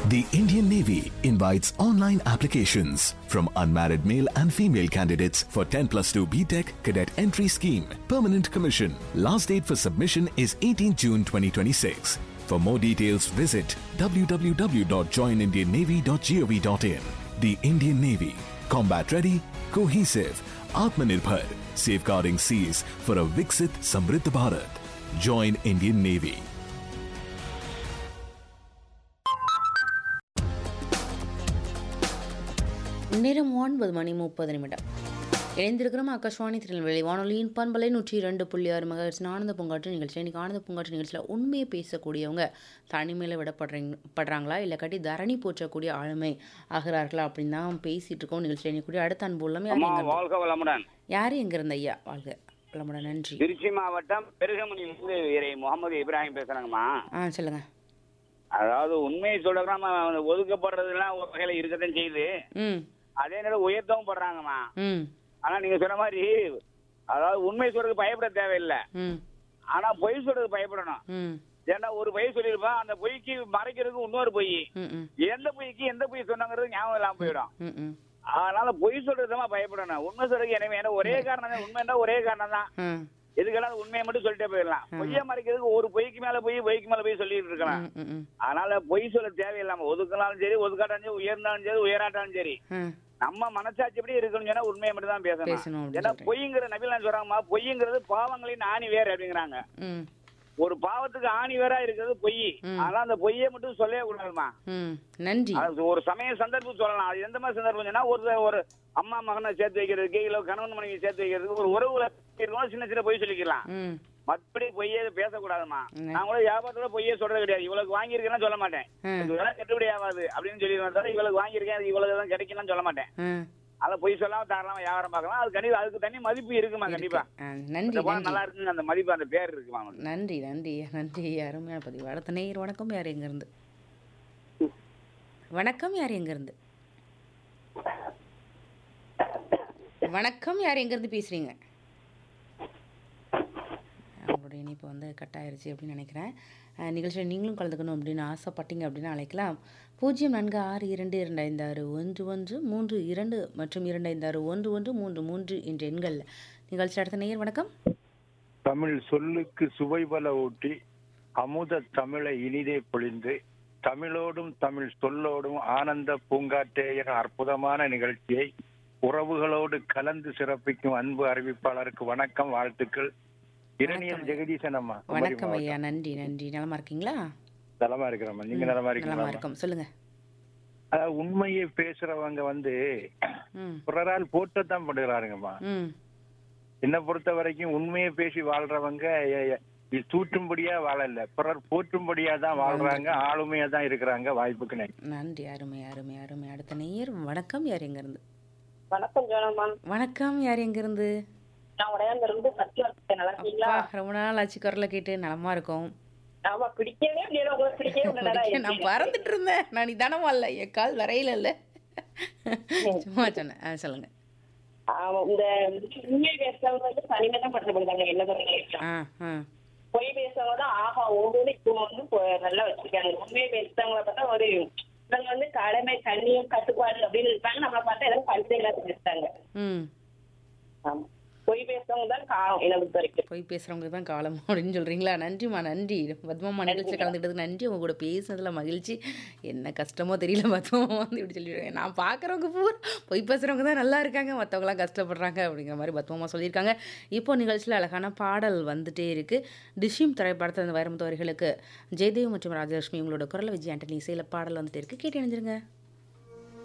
The Indian Navy invites online applications from unmarried male and female candidates for 10 plus 2 BTEC cadet entry scheme. Permanent commission. Last date for submission is 18 June 2026. For more details, visit www.joinindiannavy.gov.in. The Indian Navy. Combat ready, cohesive, Atmanirbhar, safeguarding seas for a Viksit Samriddh Bharat. Join Indian Navy. நேரம் ஒன்பது மணி முப்பது நிமிடம் இணைந்திருக்கிறோம் ஆகாஷ்வாணி திருநெல்வேலி வானொலியின் பண்பலை நூற்றி இரண்டு புள்ளி ஆறு மகர்ஸ் ஆனந்த பூங்காற்று நிகழ்ச்சி இன்னைக்கு ஆனந்த பூங்காற்று நிகழ்ச்சியில் உண்மையை பேசக்கூடியவங்க தனிமையில் விடப்படுறீங்க படுறாங்களா இல்லை கட்டி தரணி போற்றக்கூடிய ஆளுமை ஆகிறார்களா அப்படின்னு தான் பேசிட்டு இருக்கோம் நிகழ்ச்சியில் இன்னைக்கு அடுத்த அன்பு உள்ளமே யார் அம்மா எங்க வாழ்க வளமுடன் யார் எங்க இருந்த ஐயா வாழ்க வளமுடன் நன்றி திருச்சி மாவட்டம் பெருகமணியிலிருந்து இறை முகமது இப்ராஹிம் பேசுறாங்கம்மா ஆ சொல்லுங்க அதாவது உண்மையை சொல்றோம்னா ஒதுக்கப்படுறதுலாம் ஒரு வகையில இருக்கத்தான் செய்யுது ம் அதே நேரம் உயர்த்தவும் படுறாங்கம்மா ம் ஆனா நீங்க சொன்ன மாதிரி அதாவது உண்மை சொல்றதுக்கு பயப்பட தேவையில்லை ம் ஆனா பொய் சொல்றதுக்கு பயப்படணும் ம் ஏன்னா ஒரு பொய் சொல்லியிருப்பான் அந்த பொய்க்கு மறைக்கிறதுக்கு இன்னொரு பொய் ம் ம் எந்த பொய்க்கு எந்த பொய் சொன்னாங்கிறது ஞாபகம் இல்லாம போயிடும் ம் ம் அதனால பொய் சொல்றதுமா பயப்படணும் உண்மை சொல்றதுக்கு எனவே ஏன்னா ஒரே காரணம் தான் உண்மைன்னா ஒரே காரணம் தான் ம் எதுக்கெல்லாம் அது உண்மையை மட்டும் சொல்லிட்டே போயிடலாம் பொய்யை மறைக்கிறதுக்கு ஒரு பொய்க்கு மேல போய் பொய்க்கு மேல போய் சொல்லிட்டு இருக்கலாம் ம் ம் ம் அதனால பொய் சொல்ல தேவையில்லாம ஒதுக்கினாலும் சரி ஒதுக்காட்டாலும் சரி உயர்ந்தாலும் சரி உயராட்டாலும் சரி ம் நம்ம மனசாட்சிப்படி இருக்கணும்னு சொன்னா உண்மையை மட்டும் தான் பேசணும் பேசணும் அப்படின்னு ஏன்னா சொல்றீங்க. பொய்ங்கிற நபிலாம் சொல்றாங்கம்மா பொய்ங்கிறது பாவங்களின் ஆணி வேறு அப்படிங்கிறாங்க ம் ஒரு பாவத்துக்கு ஆணி வேறா இருக்கிறது பொய் அதனால அந்த பொய்யை மட்டும் சொல்லவே கூடாதுமா ம் நன்றி அது ஒரு சமய சந்தர்ப்பம் சொல்லலாம் அது எந்த மாதிரி சந்தர்ப்பம் சொன்னா ஒரு ஒரு அம்மா மகனை சேர்த்து வைக்கிறதுக்கு இல்ல கணவன் மனைவி சேர்த்து வைக்கிறதுக்கு ஒரு உறவுல இருக்கணும் சின்ன சின்ன பொய் சொல்லிக்கலாம் ம் மத்தபடி பொய்யே பேசக்கூடாதுமா ம். நான் கூட வியாபாரத்துல பொய்யே சொல்றது கிடையாது இவளுக்கு வாங்கியிருக்கேன்னு சொல்ல மாட்டேன் ம். இதெல்லாம் கட்டுப்படி ஆகாது அப்படின்னு சொல்லிடுவேன் தவிர இவளுக்கு வாங்கியிருக்கேன் இவ்வளவு தான் கிடைக்கணும்னு சொல்ல மாட்டேன் ம் அதை பொய் சொல்லாம தாராளமா வியாபாரம் பார்க்கலாம் அது கண்டிப்பா அதுக்கு தனி மதிப்பு இருக்குமா கண்டிப்பா ஆ, நன்றி இந்த பணம் நன்றி நல்லா இருக்குங்க அந்த மதிப்பு அந்த பேர் இருக்குமா அவனுக்கு. நன்றி நன்றி நன்றி அருமையான பதிவு அடுத்த நேயர் வணக்கம் யார் எங்கேருந்து வணக்கம் யார் எங்கேருந்து வணக்கம் யார் எங்கேருந்து பேசுகிறீங்க அவங்களுடைய இணைப்பு வந்து கட் ஆயிருச்சு அப்படின்னு நினைக்கிறேன் அஹ், நிகழ்ச்சியில் நீங்களும் கலந்துக்கணும் அப்படின்னு ஆசைப்பட்டீங்க அப்படின்னு அழைக்கலாம் பூஜ்ஜியம் நான்கு ஆறு இரண்டு இரண்டு ஐந்து ஆறு ஒன்று ஒன்று மூன்று இரண்டு மற்றும் இரண்டு ஐந்து ஆறு ஒன்று ஒன்று மூன்று மூன்று என்ற எண்கள் நிகழ்ச்சி அடுத்த நேயர் வணக்கம் தமிழ் சொல்லுக்கு சுவைபல ஊட்டி அமுத தமிழை இனிதே பொழிந்து தமிழோடும் தமிழ் சொல்லோடும் ஆனந்த பூங்காற்றே என அற்புதமான நிகழ்ச்சியை உறவுகளோடு கலந்து சிறப்பிக்கும் அன்பு அறிவிப்பாளருக்கு வணக்கம் வாழ்த்துக்கள் இரணியல் ஜெகதீசன் அம்மா குமரி வணக்கம் மாவட்டம். ஐயா நன்றி நன்றி நலமா இருக்கீங்களா நலமா இருக்கிறோம்மா நீங்க நலமா நலமா இருக்கீங்களா இருக்கோம் சொல்லுங்க அதாவது உண்மையை பேசுறவங்க வந்து ம் பிறரால் போற்றத்தான் படுகிறாருங்கம்மா ம் என்னை பொறுத்த வரைக்கும் உண்மையை பேசி வாழ்றவங்க எ- எ- இது தூற்றும்படியா வாழல பிறர் போற்றும்படியா தான் வாழ்றாங்க ஆளுமையா தான் இருக்கிறாங்க வாய்ப்புக்கு நன்றி நன்றி அருமை அருமை அருமை அடுத்த நேயர் வணக்கம் யார் எங்கேருந்து வணக்கம் ஜோனம்மா வணக்கம் யார் எங்கேருந்து நான் உடையாந்து இருந்து சத்யா இருக்கேன் நல்லா இருக்கீங்களா அப்பா ரொம்ப நாள் ஆச்சு குரலை கேட்டு நலமா இருக்கும் ஆமா பிடிக்கவே முடியல உங்களுக்கு பிடிக்கவே முடியல நான் பறந்துட்டு இருந்தேன் நான் நிதானமா இல்ல என் கால் வரையில இல்ல சும்மா சொன்னேன் ஆ, சொல்லுங்க ஆமா இந்த உண்மை பேசுறவங்க வந்து தனிமை தான் படுத்தப்படுறாங்க என்ன தான் ஆ ஆ பொய் பேசுறவங்க தான் ஆஹா ஒவ்வொரு இப்போ வந்து பொ- நல்லா வச்சிருக்காங்க உண்மை பேசுறவங்கள பார்த்தா ஒரு இவங்க வந்து கடமை கண்ணியம் கட்டுப்பாடு அப்படின்னு இருப்பாங்க நம்மளை பார்த்தா எல்லாம் பஞ்சை இல்லாத பேசுறாங்க ம் ஆமா பொய் பேசுறவங்க தான் காலம் என்ன பொறுத்த வரைக்கும் போய் பேசுறவங்க தான் காலம் அப்படின்னு சொல்றீங்களா நன்றிம்மா நன்றி பத்மாமா நிகழ்ச்சியில் கலந்துக்கிட்டதுக்கு நன்றி உங்க கூட பேசுனதுல மகிழ்ச்சி என்ன கஷ்டமோ தெரியல பத்மாமா வந்து இப்படி சொல்லிடுவேன் நான் பார்க்குறவங்க பூரா பொய் பேசுறவங்க தான் நல்லா இருக்காங்க மற்றவங்களாம் கஷ்டப்படுறாங்க அப்படிங்கிற மாதிரி பத்மாமா சொல்லியிருக்காங்க இப்போ நிகழ்ச்சியில் அழகான பாடல் வந்துட்டே இருக்கு டிஷ்யூம் திரைப்படத்தில் இந்த வைரமுத்து அவர்களுக்கு ஜெயதேவ் மற்றும் ராஜலட்சுமி உங்களோட குரலை விஜய் ஆண்டனி இசையில் பாடல் வந்துட்டே இருக்கு கேட்டு இணைஞ்சிருங்க